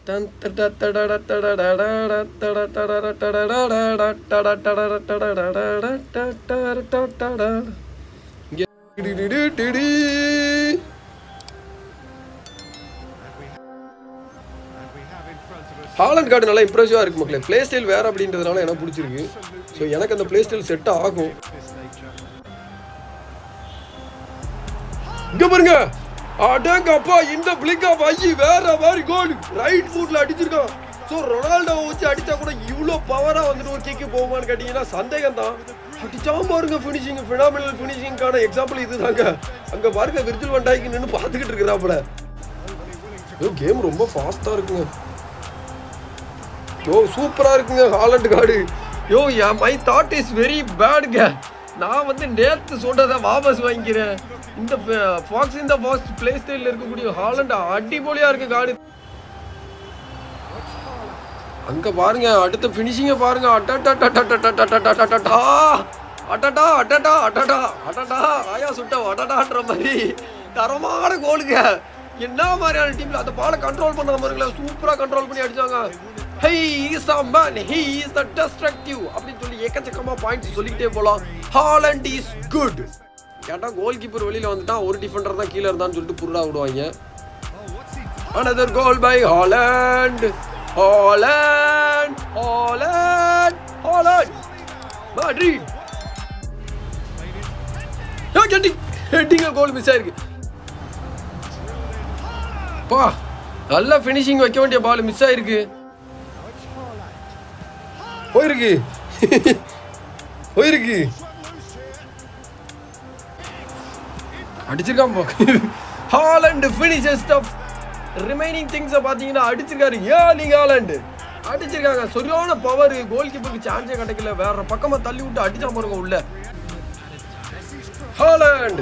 Ton தட தடட தடடடட தட தடட தடடடட தட தடட தடடடட தட தடட. இங்க டிடிடிடிடி. ஹாலண்ட் கார்டு நல்லா இம்ப்ரெசிவாக இருக்கு மக்களே ப்ளே ஸ்டைல் வேறு அப்படின்றதுனால எனக்கு பிடிச்சிருக்கு ஸோ எனக்கு அந்த ப்ளே ஸ்டைல் செட் ஆகும் இங்க பாருங்க அடங்க அப்பா இந்த பிளிக் ஆஃப் ஐயி வேற மாதிரி கோல் ரைட் ஃபுட்ல அடிச்சிருக்கான் ஸோ ரொனால்டோ வச்சு அடிச்சா கூட இவ்வளோ பவரா வந்துட்டு ஒரு கிக்கு போகுமான்னு கேட்டீங்கன்னா சந்தேகம் தான் அடிச்சா பாருங்க ஃபினிஷிங் ஃபினாமினல் ஃபினிஷிங்கான எக்ஸாம்பிள் இதுதாங்க அங்க பாருங்க விர்ஜில் வண்டாய்க்கு நின்று பார்த்துக்கிட்டு இருக்கிறாப்புல ஐயோ கேம் ரொம்ப ஃபாஸ்டா இருக்குங்க யோ சூப்பரா இருக்குங்க Holland card yo my thought is very பேடுங்க நான் வந்து நேத்து சொன்னதை வாபஸ் வாங்கிக்கிறேன் இந்த ஃபாக்ஸ் இந்த ஃபாக்ஸ் பிளே ஸ்டைலில் இருக்கக்கூடிய ஹாலண்ட் அடிபொலியா இருக்கு கார்டு அங்க பாருங்க அடுத்த ஃபினிஷிங்க பாருங்க அட்டடா அட்டடா அட்டடா அட்டடா அட்டடா அட்டடா ஆயா சுட்ட அட்டடான்ற மாதிரி தரமான கோலுங்க என்ன மாதிரியான டீம்ல அந்த பாலை கண்ட்ரோல் பண்ண பாருங்களேன் சூப்பரா கண்ட்ரோல் பண்ணி அடிச்சாங்க he is a man he is the destructive அப்படின்னு சொல்லி எக்கச்சக்கமா பாயிண்ட்ஸ் சொல்லிக்கிட்டே போலாம் ஹாலண்ட் இஸ் குட் கேட்டா கோல் கீப்பர் வெளியில வந்துட்டா ஒரு டிஃபெண்டர் தான் கீழே இருந்தான்னு சொல்லிட்டு புருடா விடுவாங்க another goal by Holland Holland Holland Holland Madrid heading ஹெட்டிங்க goal miss ஆயிருக்கு பா நல்ல ஃபினிஷிங் வைக்க வேண்டிய பால் மிஸ் ஆயிருக்கு போயிருக்கு போயிருக்கு அடிச்சிருக்கான் போ ஹாலண்ட் ஃபினிஷஸ் த ரிமைனிங் திங்ஸை பார்த்தீங்கன்னா அடிச்சிருக்காரு ஏர்லிங் ஹாலண்ட் அடிச்சிருக்காங்க சரியான பவர் கோல் கீப்பருக்கு சான்ஸே கிடைக்கல வேற பக்கமா தள்ளி விட்டு அடிச்சா பாருங்க உள்ள ஹாலண்ட்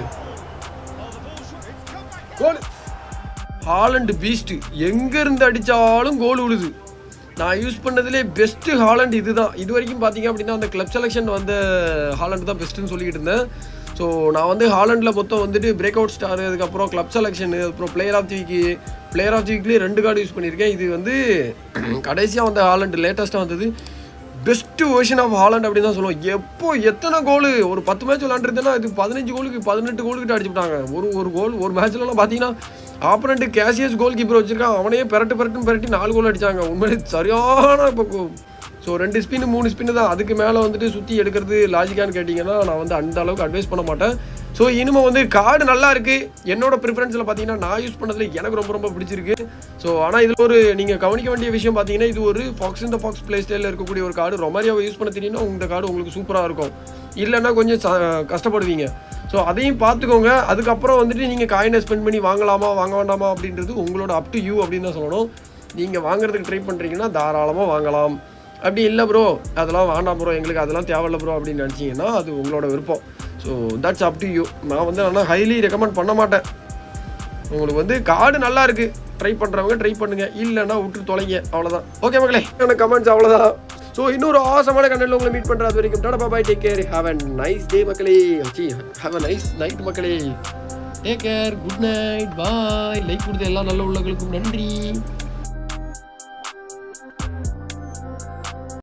கோல் ஹாலண்ட் பீஸ்ட் எங்க இருந்து அடிச்சாலும் கோல் விழுது நான் யூஸ் பண்ணதுலே பெஸ்ட் ஹாலண்ட் இதுதான் இது வரைக்கும் பார்த்தீங்க அப்படின்னா அந்த கிளப் செலெக்ஷன் வந்த ஹாலண்ட் தான் பெஸ்ட்டுன்னு சொல்லிக்கிட்டு இருந்தேன் ஸோ நான் வந்து ஹாலண்டில் மொத்தம் வந்துட்டு பிரேக் அவுட் ஸ்டார் அதுக்கப்புறம் கிளப் செலெக்ஷனு அப்புறம் பிளேயர் ஆஃப் தி வீக்கு பிளேயர் ஆஃப் தி வீக்லேயே ரெண்டு கார்டு யூஸ் பண்ணியிருக்கேன் இது வந்து கடைசியாக வந்த ஹாலண்ட் லேட்டஸ்ட்டாக வந்தது பெஸ்ட்டு வெர்ஷன் ஆஃப் ஹாலண்ட் அப்படின்னு தான் சொல்லுவோம் எப்போ எத்தனை கோல் ஒரு பத்து மேட்ச் விளாண்டுருந்தேன்னா இது பதினஞ்சு கோலுக்கு பதினெட்டு கோலுக்கிட்ட அடிச்சுட்டாங்க ஒரு ஒரு கோல் ஒரு மேட்ச்லலாம் பார்த்தீங்கன்னா ஆப்பனண்ட் கேசியஸ் கோல் கீப்பர் வச்சிருக்கான் அவனையே பெரட்டு பெரட்டுன்னு பெரட்டி நாலு கோல் அடிச்சாங்க உண்மையிலே சரியான இப்போ ஸோ ரெண்டு ஸ்பின்னு மூணு ஸ்பின்னு தான் அதுக்கு மேலே வந்துட்டு சுற்றி எடுக்கிறது லாஜிக்கான்னு கேட்டிங்கன்னா நான் வந்து அந்த அளவுக்கு அட்வைஸ் பண்ண மாட்டேன் ஸோ இனிமே வந்து கார்டு நல்லா இருக்கு என்னோட ப்ரிஃபரன்ஸில் பார்த்தீங்கன்னா நான் யூஸ் பண்ணதுல எனக்கு ரொம்ப ரொம்ப பிடிச்சிருக்கு ஸோ ஆனால் இதில் ஒரு நீங்கள் கவனிக்க வேண்டிய விஷயம் பார்த்தீங்கன்னா இது ஒரு ஃபாக்ஸ் இந்த ஃபாக்ஸ் பிளே ஸ்டைலில் இருக்கக்கூடிய ஒரு கார்டு ரொமாரியாவை யூஸ் பண்ண தெரியும்னா இந்த கார்டு உங்களுக்கு சூப்பராக இருக்கும் இல்லைன்னா கொஞ்சம் ச- கஷ்டப்படுவீங்க ஸோ அதையும் பார்த்துக்கோங்க அதுக்கப்புறம் வந்துட்டு நீங்கள் காயினை ஸ்பெண்ட் பண்ணி வாங்கலாமா வாங்க வேண்டாமா அப்படின்றது உங்களோட அப் டு யூ அப்படின்னு தான் சொல்லணும் நீங்கள் வாங்குறதுக்கு ட்ரை பண்ணுறீங்கன்னா தாராளமாக வாங்கலாம் அப்படி இல்லை ப்ரோ அதெல்லாம் வேண்டாம் ப்ரோ எங்களுக்கு அதெல்லாம் தேவையில்ல ப்ரோ அப்படின்னு நினச்சிங்கன்னா அது உங்களோட விருப்பம் so that's up to you நான் வந்து ஆனால் ஹைலி ரெக்கமெண்ட் பண்ண மாட்டேன் உங்களுக்கு வந்து கார்டு நல்லா இருக்கு ட்ரை பண்ணுறவங்க ட்ரை பண்ணுங்க இல்லைன்னா விட்டு தொலைங்க அவ்வளோதான் ஓகே மக்களே எனக்கு கமெண்ட்ஸ் அவ்வளோதான் ஸோ இன்னொரு ஆசமான கண்டென்ட்ல உங்களை மீட் பண்ணுறது வரைக்கும் டாடா bye take care have a nice day மக்களே see have a nice night மக்களே take care good night bye like கொடுத்த எல்லா நல்ல உள்ளங்களுக்கும் நன்றி